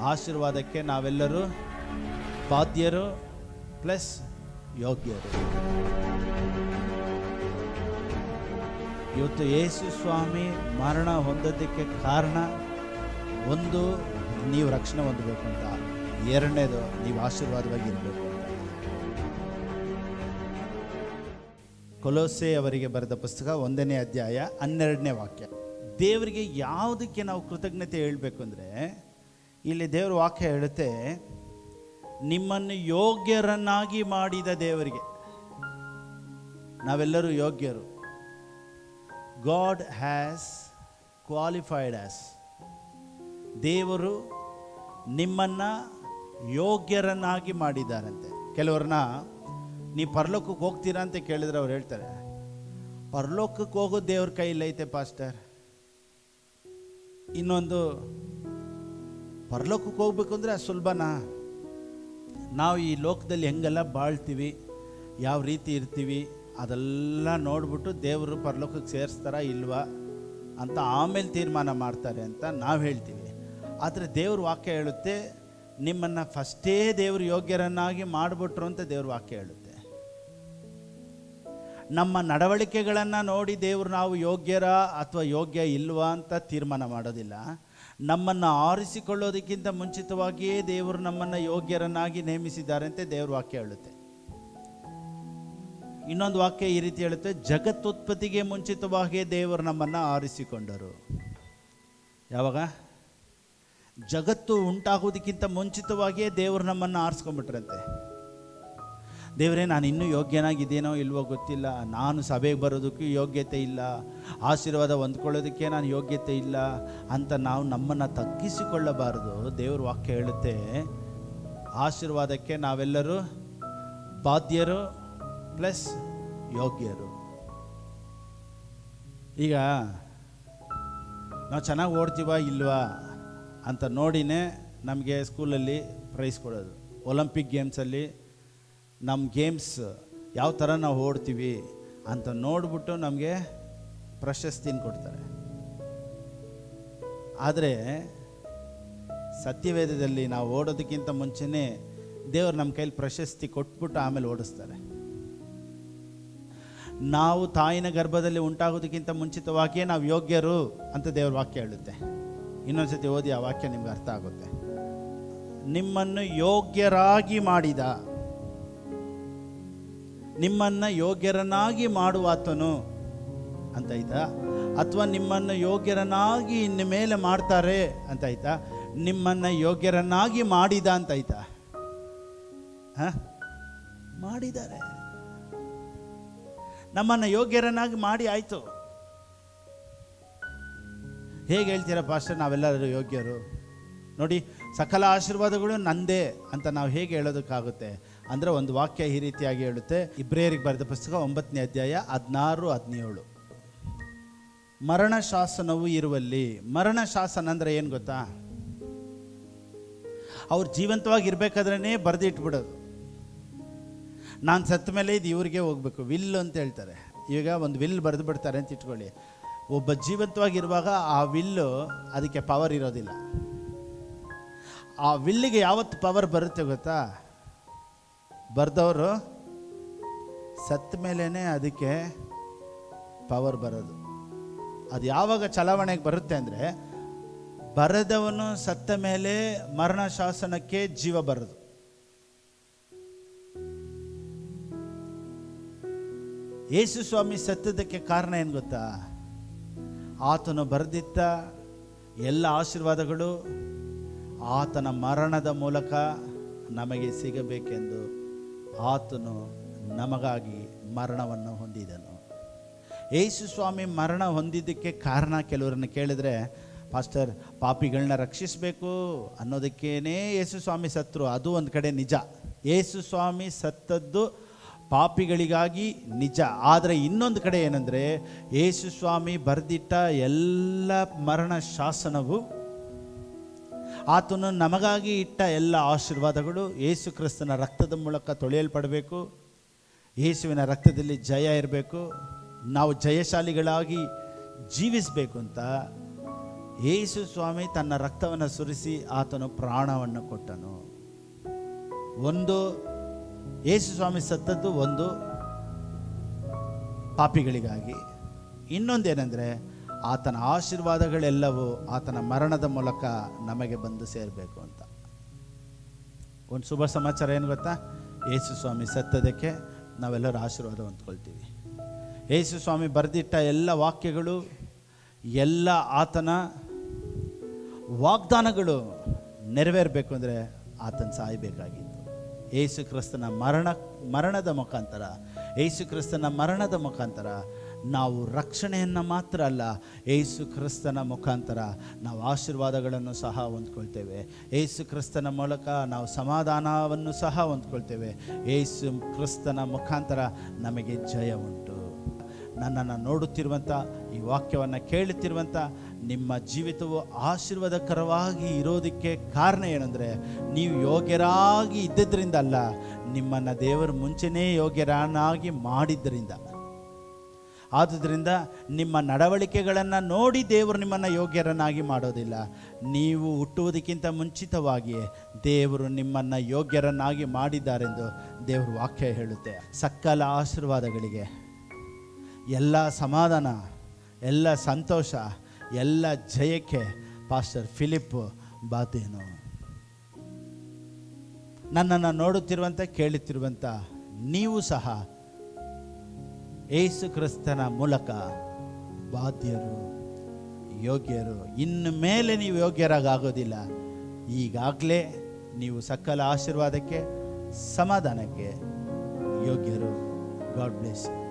ಆಶೀರ್ವಾದಕ್ಕೆ ನಾವೆಲ್ಲರೂ ಬಾಧ್ಯರು ಪ್ಲಸ್ ಯೋಗ್ಯರು ಇವತ್ತು ಯೇಸು ಸ್ವಾಮಿ ಮರಣ ಹೊಂದೋದಕ್ಕೆ ಕಾರಣ ಒಂದು ನೀವು ರಕ್ಷಣೆ ಹೊಂದಬೇಕು ಅಂತ ಎರಡನೇದು ನೀವು ಆಶೀರ್ವಾದವಾಗಿ ಇರಬೇಕು ಅಂತ ಕೊಲೋಸೆ ಅವರಿಗೆ ಬರೆದ ಪುಸ್ತಕ ಒಂದನೇ ಅಧ್ಯಾಯ ಹನ್ನೆರಡನೇ ವಾಕ್ಯ ದೇವರಿಗೆ ಯಾವುದಕ್ಕೆ ನಾವು ಕೃತಜ್ಞತೆ ಹೇಳಬೇಕು ಅಂದರೆ ಇಲ್ಲಿ ದೇವರ ವಾಕ್ಯ ಹೇಳುತ್ತೆ ನಿಮ್ಮನ್ನು ಯೋಗ್ಯರನ್ನಾಗಿ ಮಾಡಿದ ದೇವರಿಗೆ ನಾವೆಲ್ಲರೂ ಯೋಗ್ಯರು ಗಾಡ್ ಹ್ಯಾಸ್ ಕ್ವಾಲಿಫೈಡ್ ಆಸ್ ದೇವರು ನಿಮ್ಮನ್ನು ಯೋಗ್ಯರನ್ನಾಗಿ ಮಾಡಿದ್ದಾರಂತೆ ಕೆಲವ್ರನ್ನ ನೀವು ಪರಲೋಕಕ್ಕೆ ಹೋಗ್ತೀರಾ ಅಂತ ಕೇಳಿದ್ರೆ ಅವ್ರು ಹೇಳ್ತಾರೆ ಪರಲೋಕಕ್ಕೆ ಹೋಗೋದು ದೇವ್ರ ಕೈಲೈತೆ ಪಾಸ್ಟರ್ ಇನ್ನೊಂದು ಪರಲೋಕಕ್ಕೆ ಹೋಗ್ಬೇಕು ಅಂದರೆ ಅದು ಸುಲಭನಾ ನಾವು ಈ ಲೋಕದಲ್ಲಿ ಹೆಂಗೆಲ್ಲ ಬಾಳ್ತೀವಿ ಯಾವ ರೀತಿ ಇರ್ತೀವಿ ಅದೆಲ್ಲ ನೋಡ್ಬಿಟ್ಟು ದೇವರು ಪರಲೋಕಕ್ಕೆ ಸೇರಿಸ್ತಾರ ಇಲ್ವಾ ಅಂತ ಆಮೇಲೆ ತೀರ್ಮಾನ ಮಾಡ್ತಾರೆ ಅಂತ ನಾವು ಹೇಳ್ತೀವಿ ಆದರೆ ದೇವ್ರ ವಾಕ್ಯ ಹೇಳುತ್ತೆ ನಿಮ್ಮನ್ನು ಫಸ್ಟೇ ದೇವರು ಯೋಗ್ಯರನ್ನಾಗಿ ಮಾಡಿಬಿಟ್ರು ಅಂತ ದೇವ್ರ ವಾಕ್ಯ ಹೇಳುತ್ತೆ ನಮ್ಮ ನಡವಳಿಕೆಗಳನ್ನು ನೋಡಿ ದೇವರು ನಾವು ಯೋಗ್ಯರ ಅಥವಾ ಯೋಗ್ಯ ಇಲ್ವಾ ಅಂತ ತೀರ್ಮಾನ ಮಾಡೋದಿಲ್ಲ ನಮ್ಮನ್ನು ಆರಿಸಿಕೊಳ್ಳೋದಕ್ಕಿಂತ ಮುಂಚಿತವಾಗಿಯೇ ದೇವರು ನಮ್ಮನ್ನು ಯೋಗ್ಯರನ್ನಾಗಿ ನೇಮಿಸಿದ್ದಾರೆ ಅಂತ ದೇವ್ರ ವಾಕ್ಯ ಹೇಳುತ್ತೆ ಇನ್ನೊಂದು ವಾಕ್ಯ ಈ ರೀತಿ ಹೇಳುತ್ತೆ ಜಗತ್ತುತ್ಪತ್ತಿಗೆ ಮುಂಚಿತವಾಗಿಯೇ ದೇವರು ನಮ್ಮನ್ನು ಆರಿಸಿಕೊಂಡರು ಯಾವಾಗ ಜಗತ್ತು ಉಂಟಾಗೋದಕ್ಕಿಂತ ಮುಂಚಿತವಾಗಿಯೇ ದೇವರು ನಮ್ಮನ್ನು ಆರಿಸ್ಕೊಂಡ್ಬಿಟ್ರಂತೆ ದೇವರೇ ನಾನು ಇನ್ನೂ ಯೋಗ್ಯನಾಗಿದ್ದೇನೋ ಇಲ್ವೋ ಗೊತ್ತಿಲ್ಲ ನಾನು ಸಭೆಗೆ ಬರೋದಕ್ಕೂ ಯೋಗ್ಯತೆ ಇಲ್ಲ ಆಶೀರ್ವಾದ ಹೊಂದ್ಕೊಳ್ಳೋದಕ್ಕೆ ನಾನು ಯೋಗ್ಯತೆ ಇಲ್ಲ ಅಂತ ನಾವು ನಮ್ಮನ್ನು ತಗ್ಗಿಸಿಕೊಳ್ಳಬಾರದು ದೇವ್ರ ವಾಕ್ಯ ಹೇಳುತ್ತೆ ಆಶೀರ್ವಾದಕ್ಕೆ ನಾವೆಲ್ಲರೂ ಬಾಧ್ಯರು ಪ್ಲಸ್ ಯೋಗ್ಯರು ಈಗ ನಾವು ಚೆನ್ನಾಗಿ ಓಡ್ತೀವಾ ಇಲ್ವಾ ಅಂತ ನೋಡಿನೇ ನಮಗೆ ಸ್ಕೂಲಲ್ಲಿ ಪ್ರೈಸ್ ಕೊಡೋದು ಒಲಿಂಪಿಕ್ ಗೇಮ್ಸಲ್ಲಿ ನಮ್ಮ ಗೇಮ್ಸ್ ಯಾವ ಥರ ನಾವು ಓಡ್ತೀವಿ ಅಂತ ನೋಡ್ಬಿಟ್ಟು ನಮಗೆ ಪ್ರಶಸ್ತಿನ ಕೊಡ್ತಾರೆ ಆದರೆ ಸತ್ಯವೇದದಲ್ಲಿ ನಾವು ಓಡೋದಕ್ಕಿಂತ ಮುಂಚೆನೇ ದೇವರು ನಮ್ಮ ಕೈಲಿ ಪ್ರಶಸ್ತಿ ಕೊಟ್ಬಿಟ್ಟು ಆಮೇಲೆ ಓಡಿಸ್ತಾರೆ ನಾವು ತಾಯಿನ ಗರ್ಭದಲ್ಲಿ ಉಂಟಾಗೋದಕ್ಕಿಂತ ಮುಂಚಿತವಾಗಿಯೇ ನಾವು ಯೋಗ್ಯರು ಅಂತ ದೇವ್ರ ವಾಕ್ಯ ಹೇಳುತ್ತೆ ಇನ್ನೊಂದ್ಸತಿ ಓದಿ ಆ ವಾಕ್ಯ ನಿಮ್ಗೆ ಅರ್ಥ ಆಗುತ್ತೆ ನಿಮ್ಮನ್ನು ಯೋಗ್ಯರಾಗಿ ಮಾಡಿದ ನಿಮ್ಮನ್ನು ಯೋಗ್ಯರನ್ನಾಗಿ ಮಾಡುವಾತನು ಅಂತ ಆಯ್ತಾ ಅಥವಾ ನಿಮ್ಮನ್ನು ಯೋಗ್ಯರನ್ನಾಗಿ ಇನ್ನು ಮೇಲೆ ಮಾಡ್ತಾರೆ ಅಂತ ಆಯ್ತಾ ನಿಮ್ಮನ್ನು ಯೋಗ್ಯರನ್ನಾಗಿ ಮಾಡಿದ ಅಂತ ಆಯ್ತಾ ಹ? ಮಾಡಿದ್ದಾರೆ ನಮ್ಮನ್ನು ಯೋಗ್ಯರನ್ನಾಗಿ ಮಾಡಿ ಆಯಿತು ಹೇಗೆ ಹೇಳ್ತೀರಾ ಪಾಸ್ಟರ್ ನಾವೆಲ್ಲರೂ ಯೋಗ್ಯರು ನೋಡಿ ಸಕಲ ಆಶೀರ್ವಾದಗಳು ನಂದೇ ಅಂತ ನಾವು ಹೇಗೆ ಹೇಳೋದಕ್ಕಾಗುತ್ತೆ ಅಂದರೆ ಒಂದು ವಾಕ್ಯ ಈ ರೀತಿಯಾಗಿ ಹೇಳುತ್ತೆ ಇಬ್ರೇರಿಗೆ ಬರೆದ ಪುಸ್ತಕ ಒಂಬತ್ತನೇ ಅಧ್ಯಾಯ ಹದಿನಾರು ಹದಿನೇಳು ಮರಣ ಶಾಸನವು ಇರುವಲ್ಲಿ ಮರಣ ಶಾಸನ ಅಂದರೆ ಏನು ಗೊತ್ತಾ ಅವ್ರು ಜೀವಂತವಾಗಿ ಇರಬೇಕಾದ್ರೇ ಬರೆದಿಟ್ಬಿಡೋದು ನಾನು ಸತ್ತ ಮೇಲೆ ಇದು ಇವ್ರಿಗೆ ಹೋಗ್ಬೇಕು ವಿಲ್ ಅಂತ ಹೇಳ್ತಾರೆ ಈಗ ಒಂದು ವಿಲ್ ಬರೆದು ಬಿಡ್ತಾರೆ ಅಂತ ಇಟ್ಕೊಳ್ಳಿ ಒಬ್ಬ ಜೀವಂತವಾಗಿರುವಾಗ ಆ ವಿಲ್ಲು ಅದಕ್ಕೆ ಪವರ್ ಇರೋದಿಲ್ಲ ಆ ವಿಲ್ಲಿಗೆ ಯಾವತ್ತು ಪವರ್ ಬರುತ್ತೆ ಗೊತ್ತಾ ಬರೆದವರು ಸತ್ತ ಮೇಲೇ ಅದಕ್ಕೆ ಪವರ್ ಬರೋದು ಅದು ಯಾವಾಗ ಚಲಾವಣೆಗೆ ಬರುತ್ತೆ ಅಂದರೆ ಬರೆದವನು ಸತ್ತ ಮೇಲೆ ಮರಣ ಶಾಸನಕ್ಕೆ ಜೀವ ಬರೋದು ಯೇಸು ಸ್ವಾಮಿ ಸತ್ತದಕ್ಕೆ ಕಾರಣ ಏನು ಗೊತ್ತಾ ಆತನು ಬರೆದಿದ್ದ ಎಲ್ಲ ಆಶೀರ್ವಾದಗಳು ಆತನ ಮರಣದ ಮೂಲಕ ನಮಗೆ ಸಿಗಬೇಕೆಂದು ಆತನು ನಮಗಾಗಿ ಮರಣವನ್ನು ಹೊಂದಿದನು ಯೇಸು ಸ್ವಾಮಿ ಮರಣ ಹೊಂದಿದ್ದಕ್ಕೆ ಕಾರಣ ಕೆಲವರನ್ನು ಕೇಳಿದ್ರೆ ಪಾಸ್ಟರ್ ಪಾಪಿಗಳನ್ನ ರಕ್ಷಿಸಬೇಕು ಅನ್ನೋದಕ್ಕೇನೆ ಯೇಸು ಸ್ವಾಮಿ ಸತ್ರು ಅದು ಒಂದು ಕಡೆ ನಿಜ ಯೇಸು ಸ್ವಾಮಿ ಸತ್ತದ್ದು ಪಾಪಿಗಳಿಗಾಗಿ ನಿಜ ಆದರೆ ಇನ್ನೊಂದು ಕಡೆ ಏನಂದರೆ ಯೇಸು ಸ್ವಾಮಿ ಬರೆದಿಟ್ಟ ಎಲ್ಲ ಮರಣ ಶಾಸನವು ಆತನು ನಮಗಾಗಿ ಇಟ್ಟ ಎಲ್ಲ ಆಶೀರ್ವಾದಗಳು ಯೇಸು ಕ್ರಿಸ್ತನ ರಕ್ತದ ಮೂಲಕ ತೊಳೆಯಲ್ಪಡಬೇಕು ಯೇಸುವಿನ ರಕ್ತದಲ್ಲಿ ಜಯ ಇರಬೇಕು ನಾವು ಜಯಶಾಲಿಗಳಾಗಿ ಜೀವಿಸಬೇಕು ಅಂತ ಯೇಸು ಸ್ವಾಮಿ ತನ್ನ ರಕ್ತವನ್ನು ಸುರಿಸಿ ಆತನು ಪ್ರಾಣವನ್ನು ಕೊಟ್ಟನು ಒಂದು ಯೇಸು ಸ್ವಾಮಿ ಸತ್ತದ್ದು ಒಂದು ಪಾಪಿಗಳಿಗಾಗಿ ಇನ್ನೊಂದೇನೆಂದರೆ ಆತನ ಆಶೀರ್ವಾದಗಳೆಲ್ಲವೂ ಆತನ ಮರಣದ ಮೂಲಕ ನಮಗೆ ಬಂದು ಸೇರಬೇಕು ಅಂತ ಒಂದು ಶುಭ ಸಮಾಚಾರ ಏನು ಗೊತ್ತಾ ಯೇಸು ಸ್ವಾಮಿ ಸತ್ತದಕ್ಕೆ ನಾವೆಲ್ಲರೂ ಆಶೀರ್ವಾದ ಹೊಂದ್ಕೊಳ್ತೀವಿ ಯೇಸು ಸ್ವಾಮಿ ಬರೆದಿಟ್ಟ ಎಲ್ಲ ವಾಕ್ಯಗಳು ಎಲ್ಲ ಆತನ ವಾಗ್ದಾನಗಳು ನೆರವೇರಬೇಕು ಅಂದರೆ ಆತನ ಸಾಯಬೇಕಾಗಿತ್ತು ಏಸು ಕ್ರಿಸ್ತನ ಮರಣ ಮರಣದ ಮುಖಾಂತರ ಏಸು ಕ್ರಿಸ್ತನ ಮರಣದ ಮುಖಾಂತರ ನಾವು ರಕ್ಷಣೆಯನ್ನು ಮಾತ್ರ ಅಲ್ಲ ಏಸು ಕ್ರಿಸ್ತನ ಮುಖಾಂತರ ನಾವು ಆಶೀರ್ವಾದಗಳನ್ನು ಸಹ ಹೊಂದ್ಕೊಳ್ತೇವೆ ಏಸು ಕ್ರಿಸ್ತನ ಮೂಲಕ ನಾವು ಸಮಾಧಾನವನ್ನು ಸಹ ಹೊಂದ್ಕೊಳ್ತೇವೆ ಏಸು ಕ್ರಿಸ್ತನ ಮುಖಾಂತರ ನಮಗೆ ಜಯ ಉಂಟು ನನ್ನನ್ನು ನೋಡುತ್ತಿರುವಂಥ ಈ ವಾಕ್ಯವನ್ನು ಕೇಳುತ್ತಿರುವಂಥ ನಿಮ್ಮ ಜೀವಿತವು ಆಶೀರ್ವಾದಕರವಾಗಿ ಇರೋದಕ್ಕೆ ಕಾರಣ ಏನಂದರೆ ನೀವು ಯೋಗ್ಯರಾಗಿ ಇದ್ದಿದ್ದರಿಂದ ಅಲ್ಲ ನಿಮ್ಮನ್ನು ದೇವರು ಮುಂಚೆನೇ ಯೋಗ್ಯರನ್ನಾಗಿ ಮಾಡಿದ್ದರಿಂದ ಆದುದರಿಂದ ನಿಮ್ಮ ನಡವಳಿಕೆಗಳನ್ನು ನೋಡಿ ದೇವರು ನಿಮ್ಮನ್ನು ಯೋಗ್ಯರನ್ನಾಗಿ ಮಾಡೋದಿಲ್ಲ ನೀವು ಹುಟ್ಟುವುದಕ್ಕಿಂತ ಮುಂಚಿತವಾಗಿಯೇ ದೇವರು ನಿಮ್ಮನ್ನು ಯೋಗ್ಯರನ್ನಾಗಿ ಮಾಡಿದ್ದಾರೆಂದು ದೇವರು ವಾಕ್ಯ ಹೇಳುತ್ತೆ ಸಕಲ ಆಶೀರ್ವಾದಗಳಿಗೆ ಎಲ್ಲ ಸಮಾಧಾನ ಎಲ್ಲ ಸಂತೋಷ ಎಲ್ಲ ಜಯಕ್ಕೆ ಪಾಸ್ಟರ್ ಫಿಲಿಪ್ ಬಾತೇನು ನನ್ನನ್ನು ನೋಡುತ್ತಿರುವಂಥ ಕೇಳುತ್ತಿರುವಂಥ ನೀವು ಸಹ ಏಸು ಕ್ರಿಸ್ತನ ಮೂಲಕ ಬಾಧ್ಯರು ಯೋಗ್ಯರು ಇನ್ನು ಮೇಲೆ ನೀವು ಯೋಗ್ಯರಾಗೋದಿಲ್ಲ ಈಗಾಗಲೇ ನೀವು ಸಕಲ ಆಶೀರ್ವಾದಕ್ಕೆ ಸಮಾಧಾನಕ್ಕೆ ಯೋಗ್ಯರು ಗಾಡ್ ಬ್ಲೆಸ್ ಯು